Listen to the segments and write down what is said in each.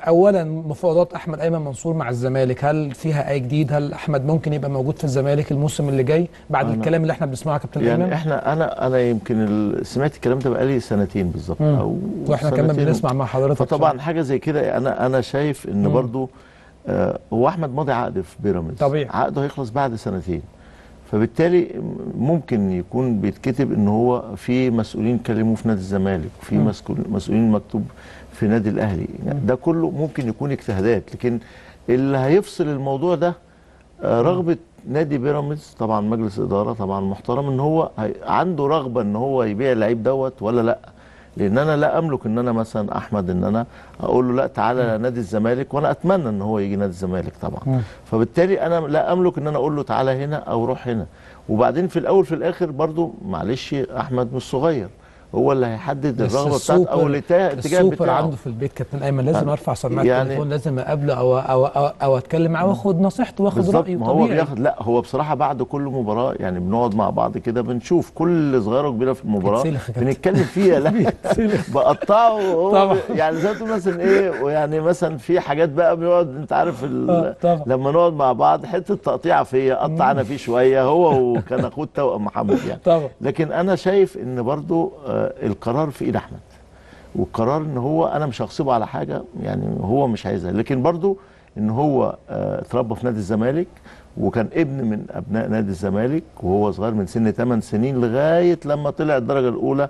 اولا مفاوضات احمد ايمن منصور مع الزمالك هل فيها اي جديد هل احمد ممكن يبقى موجود في الزمالك الموسم اللي جاي بعد أنا- الكلام اللي احنا بنسمعه يا كابتن يعني ايمن احنا انا انا يمكن ال- سمعت الكلام ده بقالي سنتين بالظبط مم. او واحنا كمان سنتين. بنسمع مع حضرتك فطبعا حاجه زي كده انا انا شايف ان مم. برضو آه، هو احمد ماضي عقد في بيراميدز طبيعي. عقده هيخلص بعد سنتين فبالتالي ممكن يكون بيتكتب ان هو في مسؤولين كلموه في نادي الزمالك وفي مم. مسؤول- مسؤولين مكتوب في نادي الاهلي يعني ده كله ممكن يكون اجتهادات لكن اللي هيفصل الموضوع ده آه، رغبه نادي بيراميدز طبعا مجلس اداره طبعا محترم ان هو هي- عنده رغبه ان هو يبيع اللعيب دوت ولا لا لان انا لا املك ان انا مثلا احمد ان انا اقول له لا تعالى نادي الزمالك وانا اتمنى ان هو يجي نادي الزمالك طبعا مم. فبالتالي انا لا املك ان انا اقول له تعالى هنا او روح هنا وبعدين في الاول في الاخر برضو معلش احمد مش صغير هو اللي هيحدد بس الرغبه بتاعته او السوبر- الاتجاه الاتجاه السوبر بتاعه عنده في البيت كابتن ايمن لازم يعني- ارفع سماعه يعني- التليفون لازم اقابله او او او, أو اتكلم معاه واخد نصيحته واخد بالظبط رايه ما هو طبيعي بياخد لا هو بصراحه بعد كل مباراه يعني بنقعد مع بعض كده بنشوف كل صغيره وكبيره في المباراه بيتسلخ يا كابتن. بنتكلم فيها لا بقطعه وهو طبعا. يعني زي ما تقول مثلا ايه ويعني مثلا في حاجات بقى بيقعد انت عارف ال- آه، طبعا. لما نقعد مع بعض حته تقطيعه فيا قطع انا فيه شويه هو وكان اخوه التوأم محمد يعني طبعا لكن انا شايف ان برضو آه، القرار في ايد احمد والقرار ان هو انا مش هغصبه على حاجه يعني هو مش عايزها لكن برضو ان هو آه، اتربى في نادي الزمالك وكان ابن من ابناء نادي الزمالك وهو صغير من سن 8 سنين لغايه لما طلع الدرجه الاولى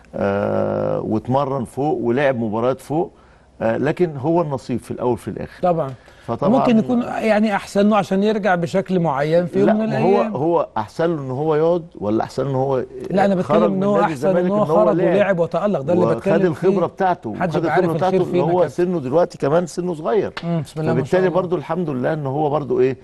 آه، واتمرن فوق ولعب مباريات فوق آه، لكن هو النصيب في الاول في الاخر طبعا فطبعا ممكن يكون يعني احسن له عشان يرجع بشكل معين في يوم لا من ما هو الايام هو احسن له ان هو يقعد ولا احسن له ان هو لا انا خرج بتكلم من ان هو نادي احسن ان الزمالك هو خرج لعب. ولعب وتالق ده اللي بتكلم وخد الخبره فيه. بتاعته محدش خد يبقى عارف الخبره بتاعته الخير ان فين يا هو كابتن. سنه دلوقتي كمان سنه صغير مم، بسم الله ما شاء فبالتالي الله. برضو الحمد لله ان هو برضو ايه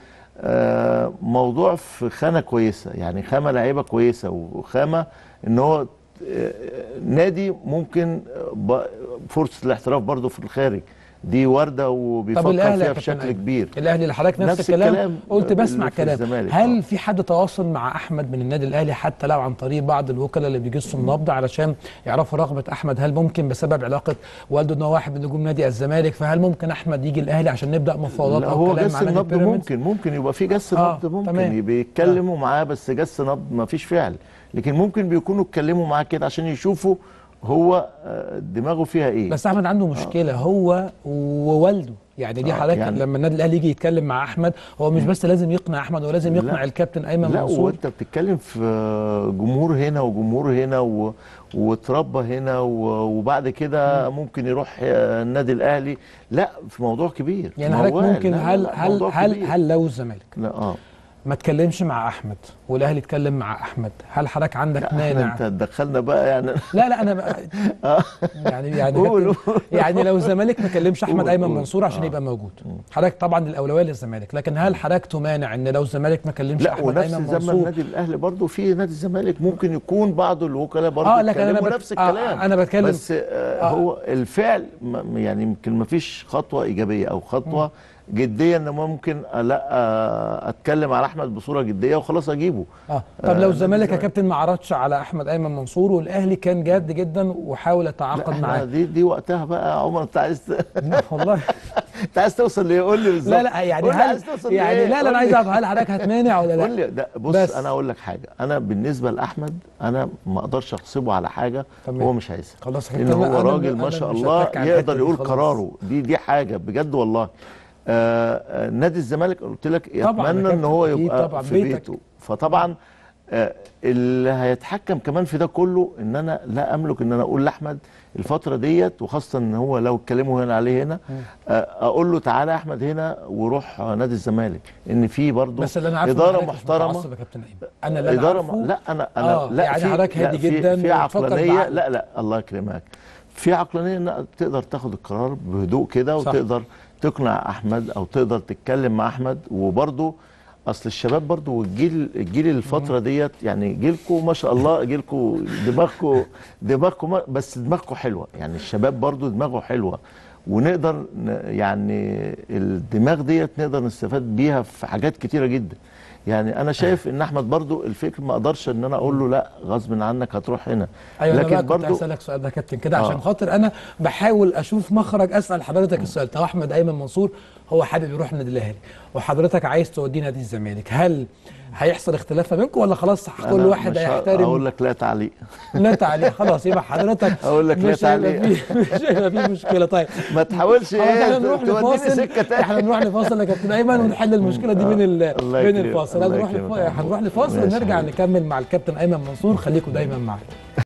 آه موضوع في خانه كويسه يعني خامه لعيبه كويسه وخامه ان هو آه، نادي ممكن آه، ب- فرصه الاحتراف برضو في الخارج دي وارده طب وبيفكر الاهلي يا فيها كابتن بشكل أيمن. كبير الاهلي اللي حضرتك نفس, نفس الكلام, الكلام قلت اللي بسمع في كلام الزمالك، هل آه. في حد تواصل مع احمد من النادي الاهلي حتى لو عن طريق بعض الوكلاء اللي بيجسوا النبض علشان يعرفوا رغبه احمد هل ممكن بسبب علاقه والده ان هو واحد من نجوم نادي الزمالك فهل ممكن احمد يجي الاهلي عشان نبدا مفاوضات لا او هو كلام جس مع نادي النبض بيراميدز ممكن ممكن يبقى في جس آه، نبض ممكن تمام. بيتكلموا معاه بس جس نبض ما فيش فعل لكن ممكن بيكونوا اتكلموا معاه كده عشان يشوفوا هو آه، دماغه فيها ايه بس احمد عنده مشكله هو ووالده يعني دي آه، حضرتك يعني- لما النادي الاهلي يجي يتكلم مع احمد هو مش بس لازم يقنع احمد هو لازم يقنع لا. الكابتن ايمن لا منصور وانت بتتكلم في جمهور هنا وجمهور هنا و... واتربى هنا و... وبعد كده ممكن يروح آه، النادي الاهلي لا في موضوع كبير يعني حضرتك موال. ممكن لا، لا، هل لا، هل موضوع هل كبير. هل لو الزمالك لا اه ما تكلمش مع احمد والاهلي اتكلم مع احمد هل حضرتك عندك لا مانع احنا انت دخلنا بقى يعني لا لا انا بقى يعني يعني قول، كابتن- يعني لو الزمالك ما كلمش احمد قول، ايمن قول. منصور عشان آه. يبقى موجود حضرتك طبعا الاولويه للزمالك لكن هل حضرتك تمانع ان لو الزمالك ما كلمش لا احمد ونفس ايمن زي ما منصور النادي الاهلي برضه في نادي الزمالك ممكن يكون بعض الوكلاء برضه آه، لكن أنا اتكلموا بت- نفس آه، الكلام أنا بتكلم- بس آه آه. هو الفعل م- يعني يمكن ما فيش خطوه ايجابيه او خطوه جديه ان ممكن لا آه، اتكلم على احمد بصوره جديه وخلاص اجيبه اه طب آه، لو نادي الزمالك يا الزمالك. كابتن ما عرضش على احمد ايمن منصور والاهلي كان جاد جدا وحاول لا يتعاقد احنا معاه دي دي وقتها بقى يا عمر انت عايز ت- لا والله انت عايز توصل ليه قول لي بالظبط لا لا يعني قول لي هل عايز توصل يعني لإيه؟ لا لا قول انا عايز لي. اعرف هل حضرتك هتمانع ولا قول لا لي ده بص بس. انا اقول لك حاجه انا بالنسبه لاحمد انا ما اقدرش اغصبه على حاجه تمام. هو مش عايزها خلاص يا لان كابتن، هو أنا- راجل أنا ما شاء مش الله هتك على الحتة يقدر دي يقول خلاص. قراره دي دي حاجه بجد والله آه آه نادي الزمالك قلت لك طبعاً يا يتمنى ان كابتن، هو أكيد يبقى طبعاً، في بيتك. بيته فطبعا آه اللي هيتحكم كمان في ده كله ان انا لا املك ان انا اقول لاحمد الفتره ديت وخاصه ان هو لو اتكلموا هنا عليه هنا آه اقول له تعالى يا احمد هنا وروح آه، نادي الزمالك ان في برضه بس اللي انا عارفه إن اداره حضرتك مش محترمه متعصب يا كابتن ايمن انا اللي انا اداره عارفه م... لا انا انا آه، لا يعني في- حضرتك لا، هادي في- جدا في وبتفكر عقلانيه بعقل. لا لا الله يكرمك في عقلانيه انك تقدر تاخد القرار بهدوء كده صح. وتقدر تقنع احمد او تقدر تتكلم مع احمد وبرضه اصل الشباب برضه والجيل الجيل الفتره ديت يعني جيلكم ما شاء الله جيلكم دماغكم دماغكم ما- بس دماغكم حلوه يعني الشباب برضه دماغه حلوه ونقدر ن- يعني الدماغ ديت نقدر نستفاد بيها في حاجات كتيره جدا يعني انا شايف ان احمد برضو الفكر ما اقدرش ان انا اقول له لا غصب عنك هتروح هنا ايوه انا لكن بقى كنت برضو هسالك سؤال ده يا كابتن كده آه. عشان خاطر انا بحاول اشوف مخرج اسال حضرتك السؤال طب احمد ايمن منصور هو حابب يروح النادي الاهلي وحضرتك عايز توديه نادي الزمالك هل هيحصل اختلاف ما بينكم ولا خلاص كل أنا واحد مش ه- هيحترم اقول لك لا تعليق لا تعليق خلاص يبقى حضرتك أقول لك لا مش هيبقى تعليق. فيه- مش هيبقى فيه مشكله طيب ما تحاولش خلاص احنا ايه نروح توديني لفاصل سكه تانية احنا نروح لفاصل يا كابتن ايمن ونحل المشكله دي بين ال... الله بين يكرمك، الفاصل الله هنروح يكرمك لف... يا محمود. هنروح لفاصل ماشي ونرجع حبيبي. نكمل مع الكابتن ايمن منصور خليكم دايما معانا